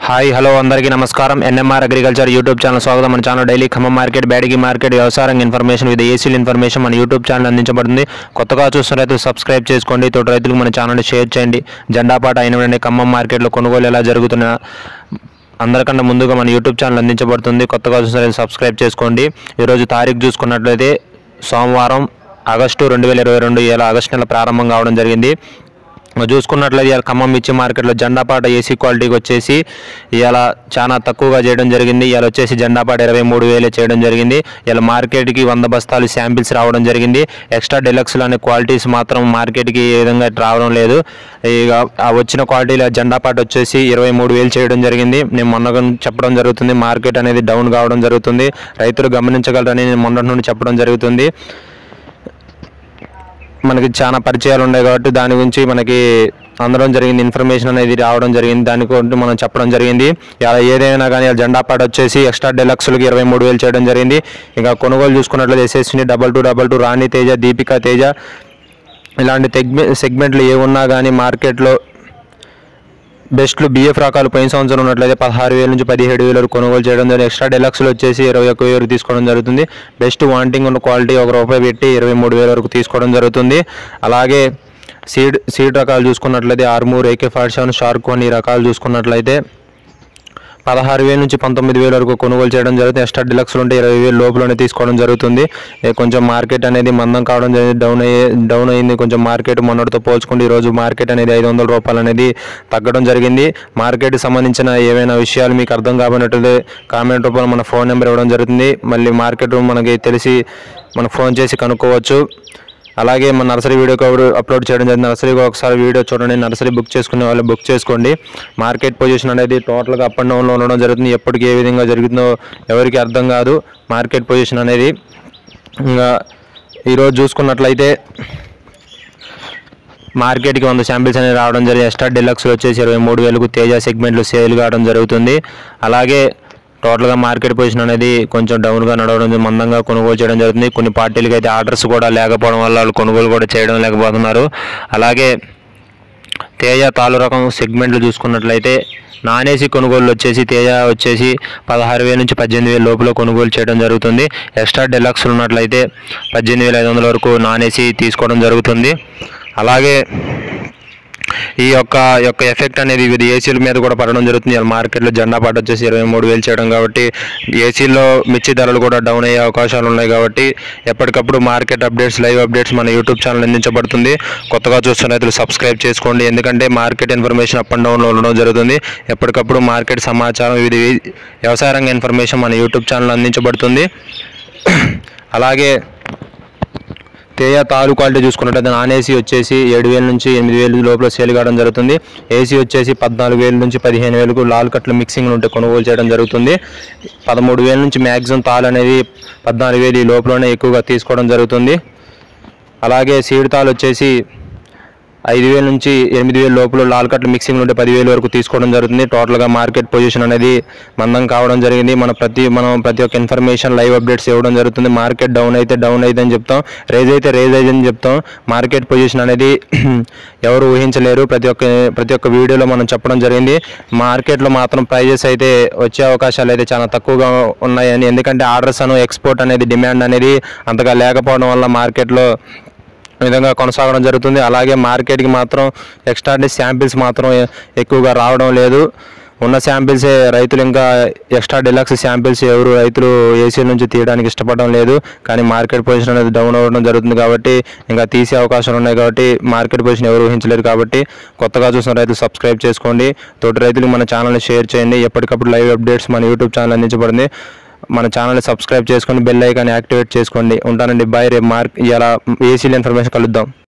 hi hello అందరికీ నమస్కారం NMR agriculture YouTube channel స్వాగతం మన channel daily Khammam market Byadgi market వ్యవసాయ రంగ ఇన్ఫర్మేషన్ విత్ ఏసీల్ ఇన్ఫర్మేషన్ మన యూట్యూబ్ ఛానల్ అందించబడుతుంది కొత్తగా చూస్తున్న రైతులు సబ్స్క్రైబ్ చేసుకోండి తోటి రైతులకు మన ఛానల్ షేర్ చేయండి జెండాపాట అయిన ఖమ్మం మార్కెట్లో కొనుగోలు ఎలా జరుగుతున్నా అందరికన్నా ముందుగా మన యూట్యూబ్ ఛానల్ అందించబడుతుంది కొత్తగా చూసిన రైతులు సబ్స్క్రైబ్ చేసుకోండి ఈరోజు తారీఖు చూసుకున్నట్లయితే సోమవారం ఆగస్టు రెండు వేల ఇరవై రెండు ఇలా ఆగస్టు నెల ప్రారంభం కావడం జరిగింది ఇంకా చూసుకున్నట్లయితే ఇవాళ ఖమ్మం మిర్చి మార్కెట్లో జెండాపాట ఏసీ క్వాలిటీకి వచ్చేసి ఇవాళ చాలా తక్కువగా చేయడం జరిగింది ఇవాళ వచ్చేసి జెండాపాట ఇరవై మూడు వేలే చేయడం జరిగింది ఇలా మార్కెట్కి వంద బస్తాలు శాంపిల్స్ రావడం జరిగింది ఎక్స్ట్రా డెలక్స్లు అనే క్వాలిటీస్ మాత్రం మార్కెట్కి ఏ విధంగా రావడం లేదు ఇక ఆ వచ్చిన క్వాలిటీలో జెండాపాట వచ్చేసి ఇరవై మూడు వేలు చేయడం జరిగింది నేను మొన్న కూడా చెప్పడం జరుగుతుంది మార్కెట్ అనేది డౌన్ కావడం జరుగుతుంది రైతులు గమనించగలరని నేను మొన్నటి నుండి చెప్పడం జరుగుతుంది మనకి చాలా పరిచయాలు ఉన్నాయి కాబట్టి దాని గురించి మనకి అందడం జరిగింది ఇన్ఫర్మేషన్ అనేది రావడం జరిగింది దాని గురించి మనం చెప్పడం జరిగింది ఇలా ఏదైనా కానీ జెండా పాట వచ్చేసి ఎక్స్ట్రా డెలక్స్లకి ఇరవై మూడు వేలు చేయడం జరిగింది ఇంకా కొనుగోలు చూసుకున్నట్లయితే ఎస్ఎస్ని double two double two Rani Teja Deepika Teja ఇలాంటి సెగ్మె సెగ్మెంట్లు ఏ ఉన్నా కానీ మార్కెట్లో బెస్ట్లు బిఎఫ్ రకాలు పోయిన సంవత్సరం ఉన్నట్లయితే పదహారు వేల నుంచి పదిహేడు వేల వరకు కొనుగోలు చేయడం జరిగింది ఎక్స్ట్రా డెలక్స్లు వచ్చేసి ఇరవై ఒక్క వేలు తీసుకోవడం జరుగుతుంది బెస్ట్ వాంటింగ్ ఉన్న క్వాలిటీ ఒక రూపాయి పెట్టి ఇరవై మూడు వేల వరకు తీసుకోవడం జరుగుతుంది అలాగే సీడ్ సీడ్ రకాలు చూసుకున్నట్లయితే Armoor AK forty seven shark one ఈ రకాలు చూసుకున్నట్లయితే పదహారు వేల నుంచి పంతొమ్మిది వేల వరకు కొనుగోలు చేయడం జరుగుతుంది ఎక్స్ట్రా డిలక్స్లు ఉంటే ఇరవై వేలు లోపలనే తీసుకోవడం జరుగుతుంది ఏ కొంచెం మార్కెట్ అనేది మందం కావడం జరిగింది డౌన్ అయ్యే డౌన్ అయింది కొంచెం మార్కెట్ మొన్నటితో పోల్చుకుంటే ఈరోజు మార్కెట్ అనేది ఐదు వందల రూపాయలు అనేది తగ్గడం జరిగింది మార్కెట్కి సంబంధించిన ఏవైనా విషయాలు మీకు అర్థం కాబట్టే కామెంట్ రూపంలో మన ఫోన్ నెంబర్ ఇవ్వడం జరుగుతుంది మళ్ళీ మార్కెట్ మనకి తెలిసి మనకు ఫోన్ చేసి కనుక్కోవచ్చు అలాగే మన నర్సరీ వీడియో కవర్ అప్లోడ్ చేయడం జరిగింది నర్సరీకి ఒకసారి వీడియో చూడండి నర్సరీ బుక్ చేసుకునే వాళ్ళు బుక్ చేసుకోండి మార్కెట్ పొజిషన్ అనేది టోటల్గా అప్ అండ్ డౌన్లో ఉండడం జరుగుతుంది ఎప్పటికి ఏ విధంగా జరుగుతుందో ఎవరికి అర్థం కాదు మార్కెట్ పొజిషన్ అనేది ఇంకా ఈరోజు చూసుకున్నట్లయితే మార్కెట్కి వంద శాంపిల్స్ అనేవి రావడం జరిగింది ఎక్స్ట్రా డెలక్స్ వచ్చేసి ఇరవై మూడు వేలకు తేజ సెగ్మెంట్లు సేల్ కావడం జరుగుతుంది అలాగే టోటల్గా మార్కెట్ పొజిషన్ అనేది కొంచెం డౌన్గా నడవడం మందంగా కొనుగోలు చేయడం జరుగుతుంది కొన్ని పార్టీలకి అయితే ఆర్డర్స్ కూడా లేకపోవడం వల్ల వాళ్ళు కొనుగోలు కూడా చేయడం లేకపోతున్నారు అలాగే తేజ తాలు రకం సెగ్మెంట్లు చూసుకున్నట్లయితే నాన్ ఏసీ కొనుగోలు వచ్చేసి తేజ వచ్చేసి పదహారు వేల నుంచి పద్దెనిమిది వేల లోపల కొనుగోలు చేయడం జరుగుతుంది ఎక్స్ట్రా డెలక్స్ ఉన్నట్లయితే పద్దెనిమిది వేల ఐదు వందల వరకు నాన్ ఏసీ తీసుకోవడం జరుగుతుంది అలాగే ఈ యొక్క యొక్క ఎఫెక్ట్ అనేది వివిధ ఏసీల మీద కూడా పడడం జరుగుతుంది ఇలా మార్కెట్లో జెండా పాట వచ్చేసి ఇరవై మూడు వేలు చేయడం కాబట్టి ఏసీల్లో మిర్చి ధరలు కూడా డౌన్ అయ్యే అవకాశాలు ఉన్నాయి కాబట్టి ఎప్పటికప్పుడు మార్కెట్ అప్డేట్స్ లైవ్ అప్డేట్స్ మన యూట్యూబ్ ఛానల్ అందించబడుతుంది కొత్తగా చూస్తున్న రైతులు సబ్స్క్రైబ్ చేసుకోండి ఎందుకంటే మార్కెట్ ఇన్ఫర్మేషన్ అప్ అండ్ డౌన్లో ఉండడం జరుగుతుంది ఎప్పటికప్పుడు మార్కెట్ సమాచారం వివిధ వ్యవసాయ రంగ ఇన్ఫర్మేషన్ మన యూట్యూబ్ ఛానల్ అందించబడుతుంది అలాగే తేజ తాలు క్వాలిటీ చూసుకున్నట్టయితే నాన్ ఏసీ వచ్చేసి ఏడు వేల నుంచి ఎనిమిది వేలు లోపల సేల్ కావడం జరుగుతుంది ఏసీ వచ్చేసి పద్నాలుగు వేల నుంచి పదిహేను వేలకు లాల్ కట్ల మిక్సింగ్ ఉంటే కొనుగోలు చేయడం జరుగుతుంది పదమూడు వేల నుంచి మ్యాక్సిమం తాలు అనేది పద్నాలుగు వేలు ఈ లోపలనే ఎక్కువగా తీసుకోవడం జరుగుతుంది అలాగే సీడ్ తాలు వచ్చేసి ఐదు వేల నుంచి ఎనిమిది వేల లోపల లాల్ కట్ల మిక్సింగ్ ఉంటే పదివేలు వరకు తీసుకోవడం జరుగుతుంది టోటల్గా మార్కెట్ పొజిషన్ అనేది మందం కావడం జరిగింది మన ప్రతి మనం ప్రతి ఒక్క ఇన్ఫర్మేషన్ లైవ్ అప్డేట్స్ ఇవ్వడం జరుగుతుంది మార్కెట్ డౌన్ అయితే డౌన్ అయితే అని చెప్తాం రేజ్ అయితే రేజ్ అయితే అని చెప్తాం మార్కెట్ పొజిషన్ అనేది ఎవరు ఊహించలేరు ప్రతి ఒక్క ప్రతి ఒక్క వీడియోలో మనం చెప్పడం జరిగింది మార్కెట్లో మాత్రం ప్రైజెస్ అయితే వచ్చే అవకాశాలు అయితే చాలా తక్కువగా ఉన్నాయని ఎందుకంటే ఆర్డర్స్ అను ఎక్స్పోర్ట్ అనేది డిమాండ్ అనేది అంతగా లేకపోవడం వల్ల మార్కెట్లో ఈ విధంగా కొనసాగడం జరుగుతుంది అలాగే మార్కెట్కి మాత్రం ఎక్స్ట్రా శాంపిల్స్ మాత్రం ఎ- ఎక్కువగా రావడం లేదు ఉన్న శాంపిల్సే రైతులు ఇంకా ఎక్స్ట్రా డిలక్స్ శాంపిల్స్ ఎవరు రైతులు ఏసీ నుంచి తీయడానికి ఇష్టపడడం లేదు కానీ మార్కెట్ పొజిషన్ అనేది డౌన్ అవ్వడం జరుగుతుంది కాబట్టి ఇంకా తీసే అవకాశాలు ఉన్నాయి కాబట్టి మార్కెట్ పొజిషన్ ఎవరు ఊహించలేరు కాబట్టి కొత్తగా చూసిన రైతులు సబ్స్క్రైబ్ చేసుకోండి తోటి రైతులు మన ఛానల్ని షేర్ చేయండి ఎప్పటికప్పుడు లైవ్ అప్డేట్స్ మన యూట్యూబ్ ఛానల్ అందించబడింది మన ఛానల్ని సబ్స్క్రైబ్ చేసుకొని బెల్ ఐకాన్ యాక్టివేట్ చేసుకోండి ఉంటానండి బాయ్ రేపు మార్క్ ఇలా ఏసీల ఇన్ఫర్మేషన్ కలుద్దాం